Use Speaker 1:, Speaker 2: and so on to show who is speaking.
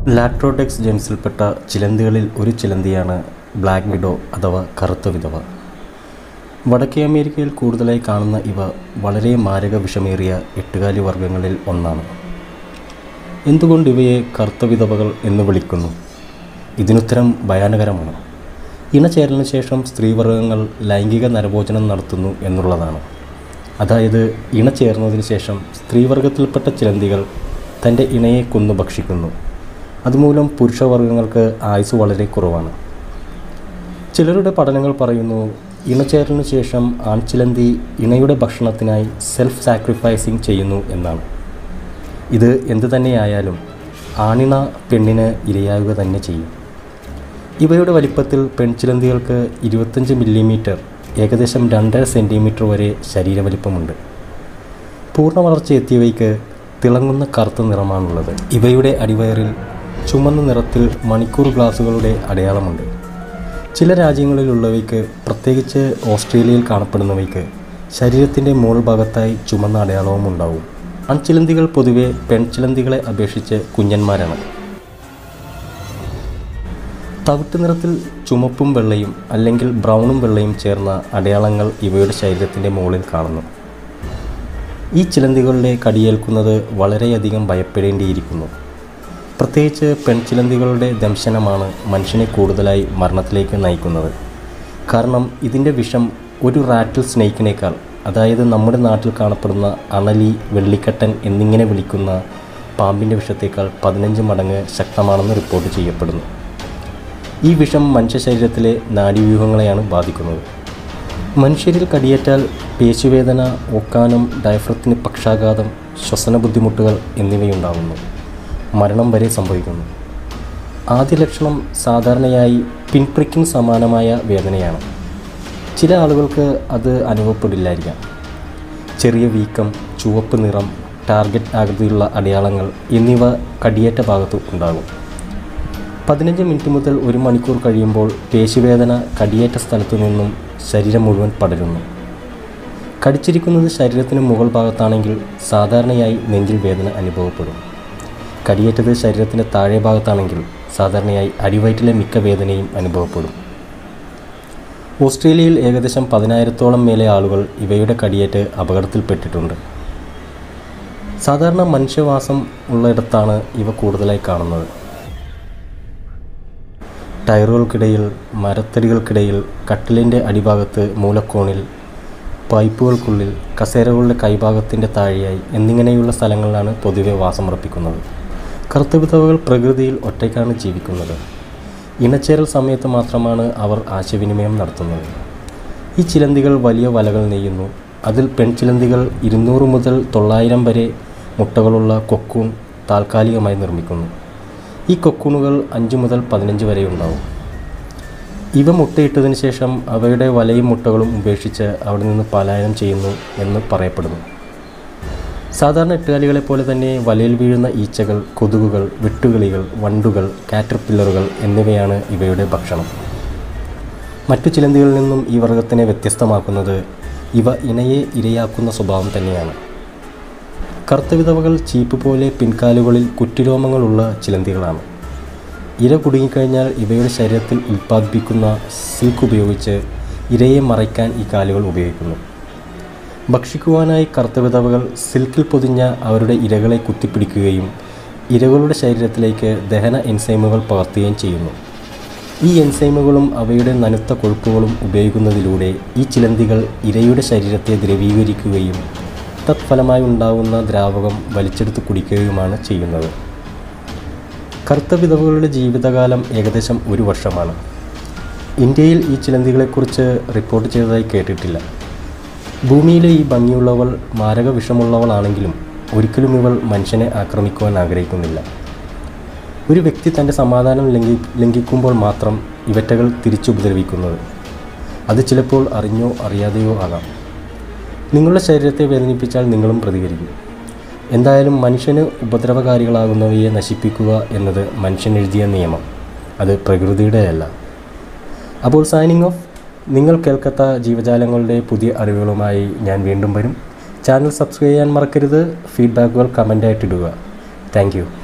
Speaker 1: ലാക്ട്രോഡെക്സ് ജെൻസിൽപ്പെട്ട ചിലന്തികളിൽ ഒരു ചിലന്തിയാണ് black widow അഥവാ കറുത്ത വിധവ വടക്കേ അമേരിക്കയിൽ കൂടുതലായി കാണുന്ന ഇവ വളരെ മാരക വിഷമേറിയ എട്ടുകാലി വർഗ്ഗങ്ങളിൽ ഒന്നാണ് എന്തുകൊണ്ട് ഇവയെ കറുത്ത വിധവകൾ എന്ന് വിളിക്കുന്നു ഇതിനുത്തരം ഭയാനകരമാണ് ഇണചേരലിന് ശേഷം സ്ത്രീവർഗങ്ങൾ ലൈംഗിക നരഭോജനം നടത്തുന്നു എന്നുള്ളതാണ് അതായത് ഇണ ചേർന്നതിന് ശേഷം സ്ത്രീവർഗത്തിൽപ്പെട്ട ചിലന്തികൾ തൻ്റെ ഇണയെ കൊന്നു ഭക്ഷിക്കുന്നു അതുമൂലം പുരുഷവർഗങ്ങൾക്ക് ആയുസ് വളരെ കുറവാണ് ചിലരുടെ പഠനങ്ങൾ പറയുന്നു ഇണചേരലിന് ശേഷം ആൺചിലന്തി ഇണയുടെ ഭക്ഷണത്തിനായി സെൽഫ് സാക്രിഫൈസിങ് ചെയ്യുന്നു എന്നാണ് ഇത് എന്തു തന്നെയായാലും ആണിണ പെണ്ണിന് ഇരയാവുക തന്നെ ചെയ്യും ഇവയുടെ വലിപ്പത്തിൽ പെൺചിലന്തികൾക്ക് ഇരുപത്തഞ്ച് മില്ലിമീറ്റർ ഏകദേശം രണ്ടര സെൻറ്റിമീറ്റർ വരെ ശരീരവലിപ്പമുണ്ട് പൂർണ്ണ വളർച്ച എത്തിയവയ്ക്ക് തിളങ്ങുന്ന കറുത്ത നിറമാണുള്ളത് ഇവയുടെ അടിവയറിൽ ചുമന്ന നിറത്തിൽ മണിക്കൂർ ഗ്ലാസുകളുടെ അടയാളമുണ്ട് ചില രാജ്യങ്ങളിലുള്ളവയ്ക്ക് പ്രത്യേകിച്ച് ഓസ്ട്രേലിയയിൽ കാണപ്പെടുന്നവയ്ക്ക് ശരീരത്തിൻ്റെ മുകൾ ഭാഗത്തായി ചുമന്ന അടയാളവും ഉണ്ടാവും ആൺചിലന്തികൾ പൊതുവെ പെൺചിലന്തികളെ അപേക്ഷിച്ച് കുഞ്ഞന്മാരാണ് തവിട്ട് നിറത്തിൽ ചുമപ്പും വെള്ളയും അല്ലെങ്കിൽ ബ്രൗണും വെള്ളയും ചേർന്ന അടയാളങ്ങൾ ഇവയുടെ ശരീരത്തിൻ്റെ മുകളിൽ കാണുന്നു ഈ ചിലന്തികളുടെ കടിയേൽക്കുന്നത് വളരെയധികം ഭയപ്പെടേണ്ടിയിരിക്കുന്നു പ്രത്യേകിച്ച് പെൺചിലന്തികളുടെ ദംശനമാണ് മനുഷ്യനെ കൂടുതലായി മരണത്തിലേക്ക് നയിക്കുന്നത് കാരണം ഇതിൻ്റെ വിഷം ഒരു റാറ്റിൽ സ്നേക്കിനേക്കാൾ അതായത് നമ്മുടെ നാട്ടിൽ കാണപ്പെടുന്ന അണലി വെള്ളിക്കട്ടൻ എന്നിങ്ങനെ വിളിക്കുന്ന പാമ്പിൻ്റെ വിഷത്തേക്കാൾ പതിനഞ്ച് മടങ്ങ് ശക്തമാണെന്ന് റിപ്പോർട്ട് ചെയ്യപ്പെടുന്നു ഈ വിഷം മനുഷ്യ ശരീരത്തിലെ നാഡീവ്യൂഹങ്ങളെയാണ് ബാധിക്കുന്നത് മനുഷ്യരിൽ കടിയേറ്റാൽ പേശിവേദന ഓക്കാനം ഡയഫ്രത്തിന് പക്ഷാഘാതം ശ്വസന ബുദ്ധിമുട്ടുകൾ എന്നിവയുണ്ടാകുന്നു മരണം വരെ സംഭവിക്കുന്നു ആദ്യ ലക്ഷണം സാധാരണയായി പിൻപ്രിക്കിന് സമാനമായ വേദനയാണ് ചില ആളുകൾക്ക് അത് അനുഭവപ്പെടില്ലായിരിക്കാം ചെറിയ വീക്കം ചുവപ്പ് നിറം ടാർഗറ്റ് ആകൃതിയുള്ള അടയാളങ്ങൾ എന്നിവ കടിയേറ്റ ഭാഗത്ത് ഉണ്ടാകും പതിനഞ്ച് മിനിറ്റ് മുതൽ ഒരു മണിക്കൂർ കഴിയുമ്പോൾ പേശിവേദന കടിയേറ്റ സ്ഥലത്തു നിന്നും ശരീരം മുഴുവൻ പടരുന്നു കടിച്ചിരിക്കുന്നത് ശരീരത്തിന് മുകൾ ഭാഗത്താണെങ്കിൽ സാധാരണയായി നെഞ്ചിൽ വേദന അനുഭവപ്പെടും കടിയേറ്റത് ശരീരത്തിൻ്റെ താഴെ ഭാഗത്താണെങ്കിൽ സാധാരണയായി അടിവയറ്റിലെ മിക്ക വേദനയും അനുഭവപ്പെടും ഓസ്ട്രേലിയയിൽ ഏകദേശം പതിനായിരത്തോളം മേലെ ആളുകൾ ഇവയുടെ കടിയേറ്റ് അപകടത്തിൽപ്പെട്ടിട്ടുണ്ട് സാധാരണ മനുഷ്യവാസം ഉള്ളിടത്താണ് ഇവ കൂടുതലായി കാണുന്നത് ടയറുകൾക്കിടയിൽ മരത്തടികൾക്കിടയിൽ കട്ടിലിൻ്റെ അടിഭാഗത്ത് മൂലക്കോണിൽ പൈപ്പുകൾക്കുള്ളിൽ കസേരകളുടെ കൈഭാഗത്തിൻ്റെ താഴെയായി എന്നിങ്ങനെയുള്ള സ്ഥലങ്ങളിലാണ് പൊതുവെ വാസമുറപ്പിക്കുന്നത് കറുത്ത വിധവകൾ പ്രകൃതിയിൽ ഒറ്റയ്ക്കാണ് ജീവിക്കുന്നത് ഇണച്ചേരൽ സമയത്ത് മാത്രമാണ് അവർ ആശയവിനിമയം നടത്തുന്നത് ഈ ചിലന്തികൾ വലിയ വലകൾ നെയ്യുന്നു അതിൽ പെൺചിലന്തികൾ ഇരുന്നൂറ് മുതൽ തൊള്ളായിരം വരെ മുട്ടകളുള്ള കൊക്കൂൺ താൽക്കാലികമായി നിർമ്മിക്കുന്നു ഈ കൊക്കൂണുകൾ അഞ്ച് മുതൽ പതിനഞ്ച് വരെ ഉണ്ടാവും ഇവ മുട്ടയിട്ടതിന് ശേഷം അവയുടെ വലയും മുട്ടകളും ഉപേക്ഷിച്ച് അവിടെ നിന്ന് പലായനം ചെയ്യുന്നു എന്ന് പറയപ്പെടുന്നു സാധാരണ എട്ടുകാലികളെ പോലെ തന്നെ വലയിൽ വീഴുന്ന ഈച്ചകൾ കൊതുകുകൾ വെട്ടുകിളികൾ വണ്ടുകൾ കാറ്റർപില്ലറുകൾ എന്നിവയാണ് ഇവയുടെ ഭക്ഷണം മറ്റു ചിലന്തികളിൽ നിന്നും ഈ വർഗത്തിനെ വ്യത്യസ്തമാക്കുന്നത് ഇവ ഇണയെ ഇരയാക്കുന്ന സ്വഭാവം തന്നെയാണ് കറുത്ത വിധവകൾ ചീപ്പ് പോലെ പിൻകാലുകളിൽ കുറ്റിരോമങ്ങളുള്ള ചിലന്തികളാണ് ഇര കുടുങ്ങിക്കഴിഞ്ഞാൽ ഇവയുടെ ശരീരത്തിൽ ഉൽപ്പാദിപ്പിക്കുന്ന സിൽക്ക് ഉപയോഗിച്ച് ഇരയെ മറയ്ക്കാൻ ഈ കാലുകൾ ഉപയോഗിക്കുന്നു ഭക്ഷിക്കുവാനായി കറുത്ത വിധവകൾ സിൽക്കിൽ പൊതിഞ്ഞ അവരുടെ ഇരകളെ കുത്തിപ്പിടിക്കുകയും ഇരകളുടെ ശരീരത്തിലേക്ക് ദഹന എൻസൈമുകൾ പകർത്തുകയും ചെയ്യുന്നു ഈ എൻസൈമുകളും അവയുടെ നനുത്ത കൊഴുപ്പുകളും ഉപയോഗിക്കുന്നതിലൂടെ ഈ ചിലന്തികൾ ഇരയുടെ ശരീരത്തെ ദ്രവീകരിക്കുകയും തത്ഫലമായി ഉണ്ടാകുന്ന ദ്രാവകം വലിച്ചെടുത്ത് കുടിക്കുകയുമാണ് ചെയ്യുന്നത് കറുത്ത വിധവകളുടെ ജീവിതകാലം ഏകദേശം ഒരു വർഷമാണ് ഇന്ത്യയിൽ ഈ ചിലന്തികളെക്കുറിച്ച് റിപ്പോർട്ട് ചെയ്തതായി കേട്ടിട്ടില്ല ഭൂമിയിലെ ഈ ഭംഗിയുള്ളവൾ മാരക വിഷമുള്ളവളാണെങ്കിലും ഒരിക്കലും ഇവൾ മനുഷ്യനെ ആക്രമിക്കുവാൻ ആഗ്രഹിക്കുന്നില്ല ഒരു വ്യക്തി തൻ്റെ സമാധാനം ലംഘി ലംഘിക്കുമ്പോൾ മാത്രം ഇവറ്റകൾ തിരിച്ചുപദ്രവിക്കുന്നത് അത് ചിലപ്പോൾ അറിഞ്ഞോ അറിയാതെയോ ആകാം നിങ്ങളുടെ ശരീരത്തെ വേദനിപ്പിച്ചാൽ നിങ്ങളും പ്രതികരിക്കും എന്തായാലും മനുഷ്യന് ഉപദ്രവകാരികളാകുന്നവയെ നശിപ്പിക്കുക എന്നത് മനുഷ്യൻ എഴുതിയ നിയമം അത് പ്രകൃതിയുടെയല്ല അപ്പോൾ സൈനിങ് ഓഫ് നിങ്ങൾ കേൾക്കാത്ത ജീവജാലങ്ങളുടെ പുതിയ അറിവുകളുമായി ഞാൻ വീണ്ടും വരും ചാനൽ സബ്സ്ക്രൈബ് ചെയ്യാൻ മറക്കരുത് ഫീഡ്ബാക്കുകൾ കമൻ്റായിട്ട് ഇടുക താങ്ക് യു